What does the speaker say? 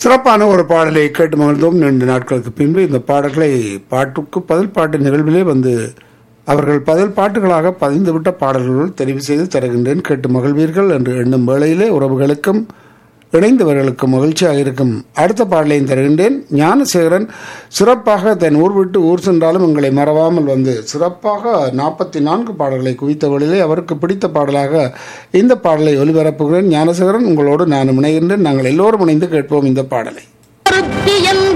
சிறப்பான ஒரு பாடலை கேட்டு மகிழ்ந்தோம் நீண்ட நாட்களுக்கு பின்பு இந்த பாடல்களை பாட்டுக்கு பதில் பாட்டு நிகழ்விலே வந்து அவர்கள் பதில் பாட்டுகளாக பதிந்துவிட்ட பாடல்கள் தெரிவு செய்து தருகின்றேன் கேட்டு மகிழ்வீர்கள் என்று எண்ணும் வேளையிலே உறவுகளுக்கும் இணைந்தவர்களுக்கும் மகிழ்ச்சியாக இருக்கும் அடுத்த பாடலையும் தருகின்றேன் ஞானசேகரன் சிறப்பாக தன் ஊர் விட்டு ஊர் சென்றாலும் எங்களை மறவாமல் வந்து சிறப்பாக நாற்பத்தி நான்கு பாடல்களை குவித்த வழியிலே அவருக்கு பிடித்த பாடலாக இந்த பாடலை ஒலிபரப்புகிறேன் ஞானசேகரன் உங்களோடு நான் இணைகின்றேன் நாங்கள் எல்லோரும் இணைந்து கேட்போம் இந்த பாடலை ஒருத்தி என்